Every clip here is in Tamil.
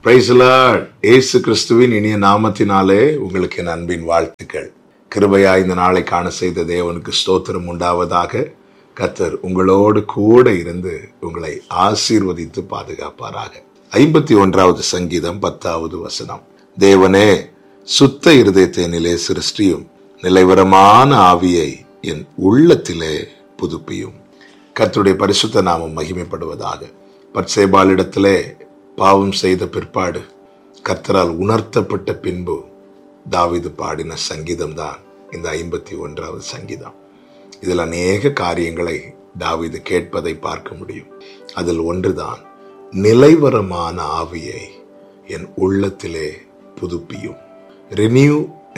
பிரைஸ்லாட் ஏசு கிறிஸ்துவின் இனிய நாமத்தினாலே உங்களுக்கு என் அன்பின் வாழ்த்துக்கள் கிருபையா இந்த நாளை காண செய்த தேவனுக்கு ஸ்தோத்திரம் உண்டாவதாக கத்தர் உங்களோடு கூட இருந்து உங்களை ஆசீர்வதித்து பாதுகாப்பாராக ஐம்பத்தி ஒன்றாவது சங்கீதம் பத்தாவது வசனம் தேவனே சுத்த இருதயத்தினிலே சிருஷ்டியும் நிலைவரமான ஆவியை என் உள்ளத்திலே புதுப்பியும் கர்த்தருடைய பரிசுத்த நாமம் மகிமைப்படுவதாக பட்சேபாலிடத்திலே பாவம் செய்த பிற்பாடு கர்த்தரால் உணர்த்தப்பட்ட பின்பு தாவீது பாடின சங்கீதம் தான் இந்த ஐம்பத்தி ஒன்றாவது சங்கீதம் இதில் அநேக காரியங்களை தாவீது கேட்பதை பார்க்க முடியும் அதில் ஒன்றுதான் நிலைவரமான ஆவியை என் உள்ளத்திலே புதுப்பியும் renew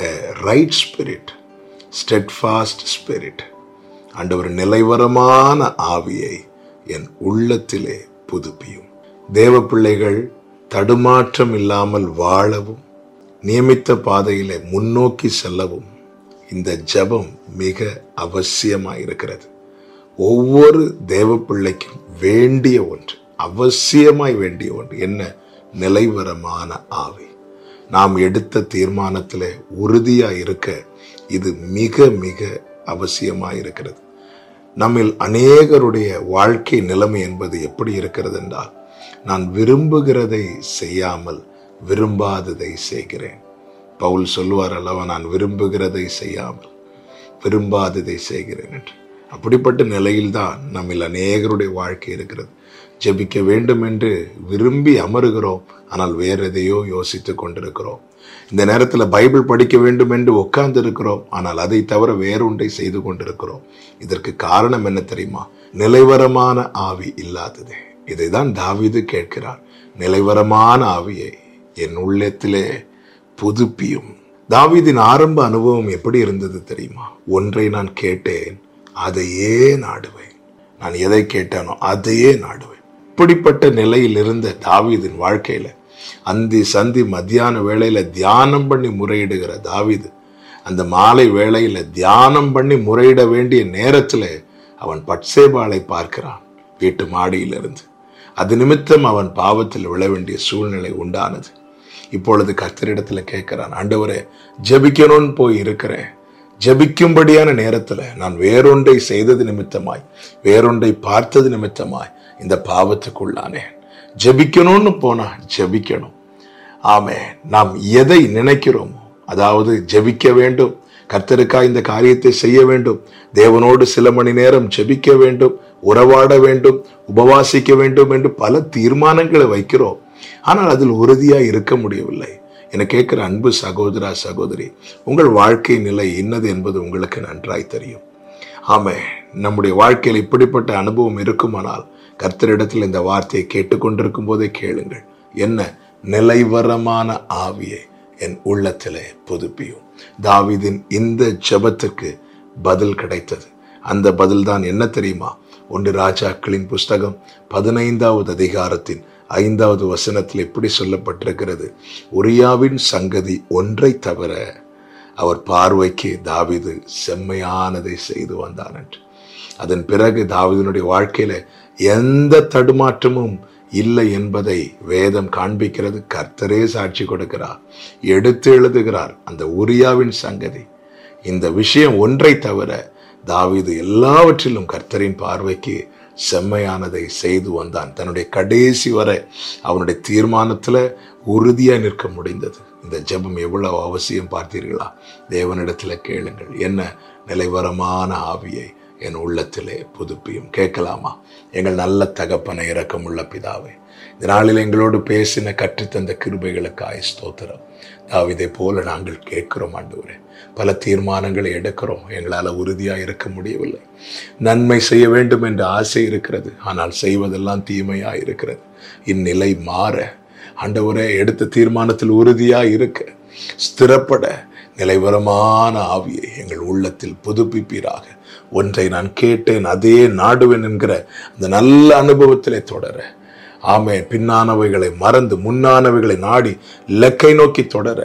right spirit steadfast spirit ஆண்டவர் நிலைவரமான ஆவியை என் உள்ளத்திலே புதுப்பியும் தேவ பிள்ளைகள் தடுமாற்றம் இல்லாமல் வாழவும் நியமித்த பாதையிலே முன்னோக்கி செல்லவும் இந்த ஜெபம் மிக அவசியமாக இருக்கிறது ஒவ்வொரு தேவ பிள்ளைக்கும் வேண்டிய ஒன்று அவசியமாய் வேண்டிய ஒன்று என்ன நிலைவரமான ஆவி நாம் எடுத்த தீர்மானத்திலே உறுதியாக இருக்க இது மிக மிக அவசியமாக இருக்கிறது நம்மில் அநேகருடைய வாழ்க்கை நிலைமை என்பது எப்படி இருக்கிறது என்றால் நான் விரும்புகிறதை செய்யாமல் விரும்பாததை செய்கிறேன் பவுல் சொல்லுவார் அல்லவா நான் விரும்புகிறதை செய்யாமல் விரும்பாததை செய்கிறேன் என்று அப்படிப்பட்ட நிலையில்தான் நம்மில் அநேகருடைய வாழ்க்கை இருக்கிறது ஜெபிக்க வேண்டும் என்று விரும்பி அமருகிறோம் ஆனால் வேற எதையோ யோசித்துக் கொண்டிருக்கிறோம் இந்த நேரத்தில் பைபிள் படிக்க வேண்டும் என்று உட்கார்ந்து இருக்கிறோம் ஆனால் அதை தவிர வேறொன்றை செய்து கொண்டிருக்கிறோம் இதற்கு காரணம் என்ன தெரியுமா நிலைவரமான ஆவி இல்லாதது இதை தான் தாவிது கேட்கிறார் நிலைவரமான ஆவியை என் உள்ளத்திலே புதுப்பியும் தாவீதின் ஆரம்ப அனுபவம் எப்படி இருந்தது தெரியுமா ஒன்றை நான் கேட்டேன் அதையே நாடுவேன் நான் எதை கேட்டேனோ அதையே நாடுவேன் இப்படிப்பட்ட நிலையில் இருந்த தாவீதின் வாழ்க்கையில அந்தி சந்தி மத்தியான வேளையில தியானம் பண்ணி முறையிடுகிற தாவீது அந்த மாலை வேளையில தியானம் பண்ணி முறையிட வேண்டிய நேரத்துல அவன் பட்சேபாலை பார்க்கிறான் வீட்டு மாடியிலிருந்து அது நிமித்தம் அவன் பாவத்தில் விழ வேண்டிய சூழ்நிலை உண்டானது இப்பொழுது கர்த்தரிடத்துல கேட்கிறான் ஆண்டவரே ஜெபிக்கணும்னு போய் இருக்கிறேன் ஜெபிக்கும்படியான நேரத்துல நான் வேறொன்றை செய்தது நிமித்தமாய் வேறொன்றை பார்த்தது நிமித்தமாய் இந்த பாவத்துக்குள்ளானேன் ஜெபிக்கணும்னு போனா ஜெபிக்கணும் ஆமே நாம் எதை நினைக்கிறோமோ அதாவது ஜெபிக்க வேண்டும் கர்த்தருக்காய் இந்த காரியத்தை செய்ய வேண்டும் தேவனோடு சில மணி நேரம் ஜெபிக்க வேண்டும் உறவாட வேண்டும் உபவாசிக்க வேண்டும் என்று பல தீர்மானங்களை வைக்கிறோம் ஆனால் அதில் உறுதியா இருக்க முடியவில்லை என கேட்கிற அன்பு சகோதரா சகோதரி உங்கள் வாழ்க்கை நிலை என்னது என்பது உங்களுக்கு நன்றாய் தெரியும் ஆமே நம்முடைய வாழ்க்கையில் இப்படிப்பட்ட அனுபவம் இருக்குமானால் கர்த்தரிடத்தில் இந்த வார்த்தையை கேட்டுக்கொண்டிருக்கும் போதே கேளுங்கள் என்ன நிலைவரமான ஆவியை என் உள்ளத்திலே புதுப்பியும் தாவிதின் இந்த ஜபத்துக்கு பதில் கிடைத்தது அந்த பதில் தான் என்ன தெரியுமா ஒன்று ராஜாக்களின் புஸ்தகம் பதினைந்தாவது அதிகாரத்தின் ஐந்தாவது வசனத்தில் இப்படி சொல்லப்பட்டிருக்கிறது உரியாவின் சங்கதி ஒன்றை தவிர அவர் பார்வைக்கு தாவிது செம்மையானதை செய்து வந்தான் என்று அதன் பிறகு தாவிதனுடைய வாழ்க்கையில எந்த தடுமாற்றமும் இல்லை என்பதை வேதம் காண்பிக்கிறது கர்த்தரே சாட்சி கொடுக்கிறார் எடுத்து எழுதுகிறார் அந்த உரியாவின் சங்கதி இந்த விஷயம் ஒன்றை தவிர தாவிது எல்லாவற்றிலும் கர்த்தரின் பார்வைக்கு செம்மையானதை செய்து வந்தான் தன்னுடைய கடைசி வரை அவனுடைய தீர்மானத்துல உறுதியா நிற்க முடிந்தது இந்த ஜெபம் எவ்வளவு அவசியம் பார்த்தீர்களா தேவனிடத்துல கேளுங்கள் என்ன நிலைவரமான ஆவியை என் உள்ளத்திலே புதுப்பியும் கேட்கலாமா எங்கள் நல்ல தகப்பனை இரக்கமுள்ள பிதாவே இந்த நாளில் எங்களோடு பேசின கற்றுத்தந்த கிருபைகளுக்காய் ஸ்தோத்திரம் தாவிதை போல நாங்கள் கேட்கிறோம் ஆண்டவரே பல தீர்மானங்களை எடுக்கிறோம் எங்களால் உறுதியாக இருக்க முடியவில்லை நன்மை செய்ய வேண்டும் என்ற ஆசை இருக்கிறது ஆனால் செய்வதெல்லாம் தீமையாக இருக்கிறது இந்நிலை மாற ஆண்டவரே எடுத்த தீர்மானத்தில் உறுதியாக இருக்க ஸ்திரப்பட நிலைவரமான ஆவியை எங்கள் உள்ளத்தில் புதுப்பிப்பீராக ஒன்றை நான் கேட்டேன் அதே நாடுவேன் என்கிற அந்த நல்ல அனுபவத்திலே தொடர ஆமே பின்னானவைகளை மறந்து முன்னானவைகளை நாடி இலக்கை நோக்கி தொடர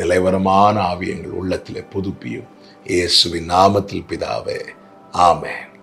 நிலைவரமான ஆவி எங்கள் உள்ளத்திலே புதுப்பியும் இயேசுவின் நாமத்தில் பிதாவே ஆமென்